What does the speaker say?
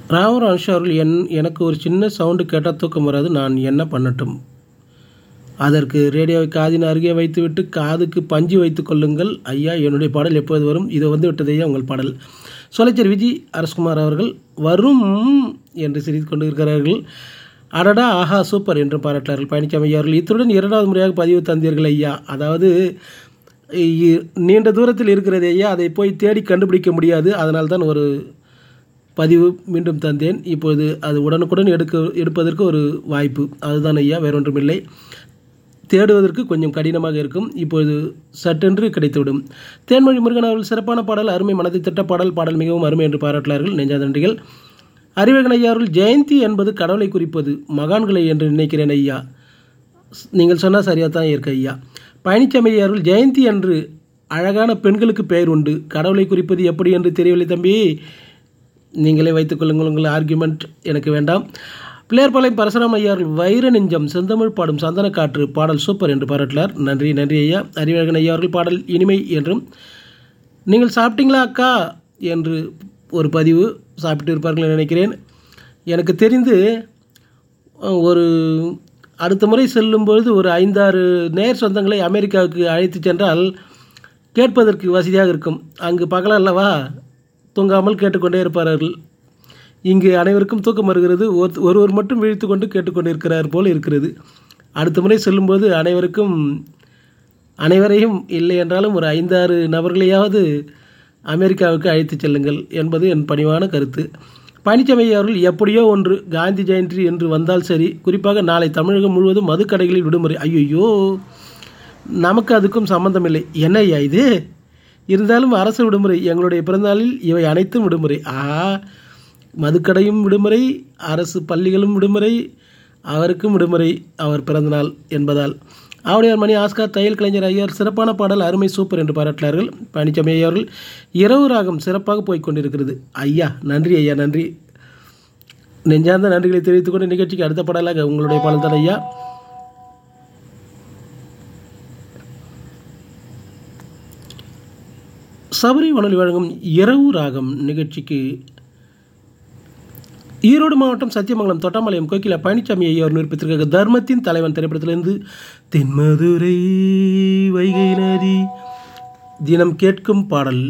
ராமர் அனுஷா அவர்கள் என் எனக்கு ஒரு சின்ன சவுண்டு கேட்டால் தூக்கம் வராது நான் என்ன பண்ணட்டும் அதற்கு ரேடியோவை காதின் அருகே வைத்துவிட்டு காதுக்கு பஞ்சு வைத்துக் கொள்ளுங்கள் ஐயா என்னுடைய பாடல் எப்போது வரும் இது வந்து விட்டது ஐயா உங்கள் பாடல் சொலைச்சர் விஜி அரசகுமார் அவர்கள் வரும் என்று சிரித்து கொண்டு இருக்கிறார்கள் அடடா ஆஹா சூப்பர் என்று பாராட்டினார்கள் பழனிசாமி ஐயா அவர்கள் இத்துடன் இரண்டாவது முறையாக பதிவு தந்தீர்கள் ஐயா அதாவது இ- நீண்ட தூரத்தில் இருக்கிறது ஐயா அதை போய் தேடி கண்டுபிடிக்க முடியாது அதனால் தான் ஒரு பதிவு மீண்டும் தந்தேன் இப்போது அது உடனுக்குடன் எடுக்க எடுப்பதற்கு ஒரு வாய்ப்பு அதுதான் ஐயா வேறொன்றுமில்லை தேடுவதற்கு கொஞ்சம் கடினமாக இருக்கும் இப்பொழுது சட்டென்று கிடைத்துவிடும் தேன்மொழி முருகன் அவர்கள் சிறப்பான பாடல் அருமை மனதை திட்ட பாடல் பாடல் மிகவும் அருமை என்று பாராட்டினார்கள் நெஞ்சாத நன்றிகள் அறிவகன் ஐயா அவர்கள் ஜெயந்தி என்பது கடவுளை குறிப்பது மகான்களை என்று நினைக்கிறேன் ஐயா நீங்கள் சொன்னால் சரியாக தான் இருக்கு ஐயா பழனிசாமி ஐயா அவர்கள் ஜெயந்தி என்று அழகான பெண்களுக்கு பெயர் உண்டு கடவுளை குறிப்பது எப்படி என்று தெரியவில்லை தம்பி நீங்களே வைத்துக்கொள்ளுங்கள் உங்கள் ஆர்குமெண்ட் எனக்கு வேண்டாம் பிள்ளையார்பாளையம் பரசுராம் ஐயா அவர்கள் வைர நெஞ்சம் செந்தமிழ் பாடும் சந்தன காற்று பாடல் சூப்பர் என்று பாராட்டினார் நன்றி நன்றி ஐயா அறிவழகன் ஐயா அவர்கள் பாடல் இனிமை என்றும் நீங்கள் சாப்பிட்டீங்களா அக்கா என்று ஒரு பதிவு சாப்பிட்டு இருப்பார்கள் நினைக்கிறேன் எனக்கு தெரிந்து அஹ், ஒரு அடுத்த முறை செல்லும்பொழுது ஒரு ஐந்தாறு நேர் சொந்தங்களை அமெரிக்காவுக்கு அழைத்து சென்றால் கேட்பதற்கு வசதியாக இருக்கும் அங்கு பகலாம் அல்லவா தூங்காமல் கேட்டுக்கொண்டே இருப்பார்கள் இங்கு அனைவருக்கும் தூக்கம் வருகிறது ஒரு- ஒருவர் மட்டும் விழித்து கொண்டு கேட்டுக்கொண்டிருக்கிறார் போல் இருக்கிறது அடுத்த முறை செல்லும்போது அனைவருக்கும் அனைவரையும் இல்லை என்றாலும் ஒரு ஐந்தாறு நபர்களையாவது அமெரிக்காவுக்கு அழைத்துச் செல்லுங்கள் என்பது என் பணிவான கருத்து பழனிசாமி அவர்கள் எப்படியோ ஒன்று காந்தி ஜெயந்தி என்று வந்தால் சரி குறிப்பாக நாளை தமிழகம் முழுவதும் மதுக்கடைகளில் விடுமுறை ஐயோ நமக்கு அதுக்கும் சம்பந்தம் இல்லை என்ன ஐயா இது இருந்தாலும் அரசு விடுமுறை எங்களுடைய பிறந்தநாளில் இவை அனைத்தும் விடுமுறை ஆ மதுக்கடையும் விடுமுறை அரசு பள்ளிகளும் விடுமுறை அவருக்கும் விடுமுறை அவர் பிறந்தநாள் என்பதால் ஆவணியார் மணி ஆஸ்கார் தையல் கலைஞர் ஐயர் சிறப்பான பாடல் அருமை சூப்பர் என்று பாராட்டினார்கள் பழனிசாமி ஐயா அவர்கள் இரவு ராகம் சிறப்பாக போய்க் கொண்டிருக்கிறது ஐயா நன்றி ஐயா நன்றி நெஞ்சார்ந்த நன்றிகளை தெரிவித்துக் கொண்டு நிகழ்ச்சிக்கு அடுத்த பாடலாக உங்களுடைய பாடல் தான் ஐயா சபரி வானொலி வழங்கும் இரவு ராகம் நிகழ்ச்சிக்கு ஈரோடு மாவட்டம் சத்தியமங்கலம் தொட்டாம்பாளையம் கோகிலா பழனிசாமி ஐயா அவர் நிரூபித்திருக்க தர்மத்தின் தலைவன் திரைப்படத்திலிருந்து தென்மதுரை வைகை நதி தினம் கேட்கும் பாடல்